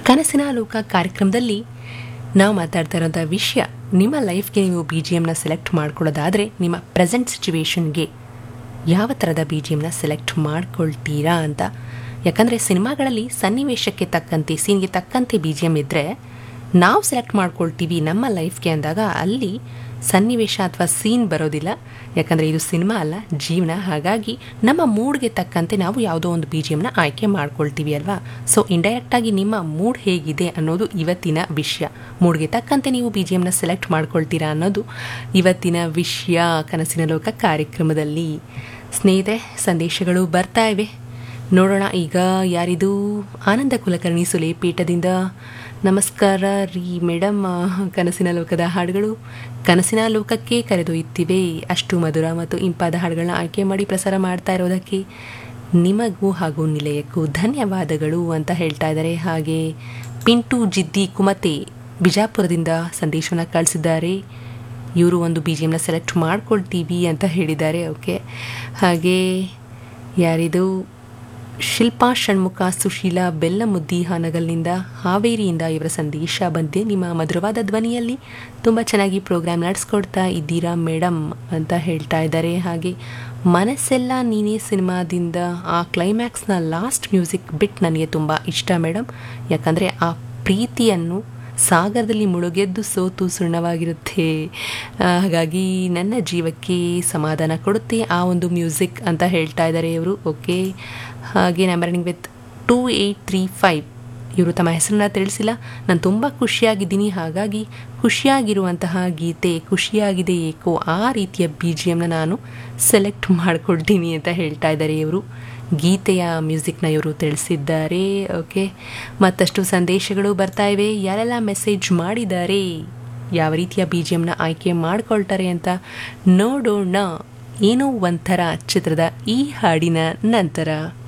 ಕನಸಿನ ಲೋಕ ಕಾರ್ಯಕ್ರಮದಲ್ಲಿ ನಾವು ಮಾತಾಡ್ತಾ ಇರೋಂಥ ವಿಷಯ ನಿಮ್ಮ ಲೈಫ್ಗೆ ನೀವು ಬಿ ಜಿ ಎಮ್ನ ಸೆಲೆಕ್ಟ್ ಮಾಡ್ಕೊಳ್ಳೋದಾದರೆ ನಿಮ್ಮ ಪ್ರೆಸೆಂಟ್ ಸಿಚುವೇಶನ್ಗೆ ಯಾವ ಥರದ ಬಿ ಜಿ ಎಮ್ನ ಸೆಲೆಕ್ಟ್ ಮಾಡ್ಕೊಳ್ತೀರಾ ಅಂತ ಯಾಕಂದರೆ ಸಿನಿಮಾಗಳಲ್ಲಿ ಸನ್ನಿವೇಶಕ್ಕೆ ತಕ್ಕಂತೆ ಸೀನ್ಗೆ ತಕ್ಕಂತೆ ಬಿ ಜಿ ಎಮ್ ಇದ್ದರೆ ನಾವು ಸೆಲೆಕ್ಟ್ ಮಾಡ್ಕೊಳ್ತೀವಿ ನಮ್ಮ ಲೈಫ್ಗೆ ಅಂದಾಗ ಅಲ್ಲಿ ಸನ್ನಿವೇಶ ಅಥವಾ ಸೀನ್ ಬರೋದಿಲ್ಲ ಯಾಕಂದರೆ ಇದು ಸಿನಿಮಾ ಅಲ್ಲ ಜೀವನ ಹಾಗಾಗಿ ನಮ್ಮ ಮೂಡ್ಗೆ ತಕ್ಕಂತೆ ನಾವು ಯಾವುದೋ ಒಂದು ಬಿ ಜಿ ಎಮ್ನ ಆಯ್ಕೆ ಮಾಡ್ಕೊಳ್ತೀವಿ ಅಲ್ವಾ ಸೊ ಇಂಡೈರೆಕ್ಟಾಗಿ ನಿಮ್ಮ ಮೂಡ್ ಹೇಗಿದೆ ಅನ್ನೋದು ಇವತ್ತಿನ ವಿಷಯ ಮೂಡ್ಗೆ ತಕ್ಕಂತೆ ನೀವು ಬಿ ಜಿ ಎಮ್ನ ಸೆಲೆಕ್ಟ್ ಮಾಡ್ಕೊಳ್ತೀರಾ ಅನ್ನೋದು ಇವತ್ತಿನ ವಿಷಯ ಕನಸಿನ ಲೋಕ ಕಾರ್ಯಕ್ರಮದಲ್ಲಿ ಸ್ನೇಹಿತರೆ ಸಂದೇಶಗಳು ಬರ್ತಾ ಇವೆ ನೋಡೋಣ ಈಗ ಯಾರಿದು ಆನಂದ ಕುಲಕರ್ಣಿ ಸುಲೇಪೀಠದಿಂದ ನಮಸ್ಕಾರ ರೀ ಮೇಡಮ್ ಕನಸಿನ ಲೋಕದ ಹಾಡುಗಳು ಕನಸಿನ ಲೋಕಕ್ಕೆ ಕರೆದೊಯ್ಯುತ್ತಿವೆ ಅಷ್ಟು ಮಧುರ ಮತ್ತು ಇಂಪಾದ ಹಾಡುಗಳನ್ನ ಆಯ್ಕೆ ಮಾಡಿ ಪ್ರಸಾರ ಮಾಡ್ತಾ ಇರೋದಕ್ಕೆ ನಿಮಗೂ ಹಾಗೂ ನಿಲಯಕ್ಕೂ ಧನ್ಯವಾದಗಳು ಅಂತ ಹೇಳ್ತಾ ಇದ್ದಾರೆ ಹಾಗೆ ಪಿಂಟು ಜಿದ್ದಿ ಕುಮತೆ ಬಿಜಾಪುರದಿಂದ ಸಂದೇಶವನ್ನು ಕಳಿಸಿದ್ದಾರೆ ಇವರು ಒಂದು ಬಿ ಜಿ ಎಮ್ನ ಸೆಲೆಕ್ಟ್ ಮಾಡ್ಕೊಳ್ತೀವಿ ಅಂತ ಹೇಳಿದ್ದಾರೆ ಓಕೆ ಹಾಗೆ ಯಾರಿದು ಶಿಲ್ಪಾ ಷಣ್ಮುಖ ಸುಶೀಲಾ ಬೆಲ್ಲಮುದ್ದಿ ಹಾನಗಲ್ನಿಂದ ಹಾವೇರಿಯಿಂದ ಇವರ ಸಂದೇಶ ಬಂದಿದೆ ನಿಮ್ಮ ಮಧುರವಾದ ಧ್ವನಿಯಲ್ಲಿ ತುಂಬ ಚೆನ್ನಾಗಿ ಪ್ರೋಗ್ರಾಮ್ ನಡೆಸ್ಕೊಡ್ತಾ ಇದ್ದೀರಾ ಮೇಡಮ್ ಅಂತ ಹೇಳ್ತಾ ಇದ್ದಾರೆ ಹಾಗೆ ಮನಸ್ಸೆಲ್ಲ ನೀನೇ ಸಿನಿಮಾದಿಂದ ಆ ಕ್ಲೈಮ್ಯಾಕ್ಸ್ನ ಲಾಸ್ಟ್ ಮ್ಯೂಸಿಕ್ ಬಿಟ್ ನನಗೆ ತುಂಬ ಇಷ್ಟ ಮೇಡಮ್ ಯಾಕಂದರೆ ಆ ಪ್ರೀತಿಯನ್ನು ಸಾಗರದಲ್ಲಿ ಮುಳುಗೆದ್ದು ಸೋತು ಸುಣ್ಣವಾಗಿರುತ್ತೆ ಹಾಗಾಗಿ ನನ್ನ ಜೀವಕ್ಕೆ ಸಮಾಧಾನ ಕೊಡುತ್ತೆ ಆ ಒಂದು ಮ್ಯೂಸಿಕ್ ಅಂತ ಹೇಳ್ತಾ ಇದ್ದಾರೆ ಇವರು ಓಕೆ ಹಾಗೆ numbering with two eight three five ಇವರು ತಮ್ಮ ಹೆಸರನ್ನ ತಿಳಿಸಿಲ್ಲ ನಾನು ತುಂಬ ಖುಷಿಯಾಗಿದ್ದೀನಿ ಹಾಗಾಗಿ ಖುಷಿಯಾಗಿರುವಂತಹ ಗೀತೆ ಖುಷಿಯಾಗಿದೆ ಏಕೋ ಆ ರೀತಿಯ ಬಿ ಜಿ ಎಮ್ನ ನಾನು ಸೆಲೆಕ್ಟ್ ಮಾಡ್ಕೊಳ್ತೀನಿ ಅಂತ ಹೇಳ್ತಾ ಇದ್ದಾರೆ ಇವರು ಗೀತೆಯ ಮ್ಯೂಸಿಕ್ನ ಇವರು ತಿಳಿಸಿದ್ದಾರೆ ಓಕೆ ಮತ್ತಷ್ಟು ಸಂದೇಶಗಳು ಬರ್ತಾ ಇವೆ ಯಾರೆಲ್ಲ ಮೆಸೇಜ್ ಮಾಡಿದ್ದಾರೆ ಯಾವ ರೀತಿಯ ಬಿ ಜಿ ಎಮ್ನ ಆಯ್ಕೆ ಮಾಡ್ಕೊಳ್ತಾರೆ ಅಂತ ನೋಡೋಣ ಏನೋ ಒಂಥರ ಚಿತ್ರದ ಈ ಹಾಡಿನ ನಂತರ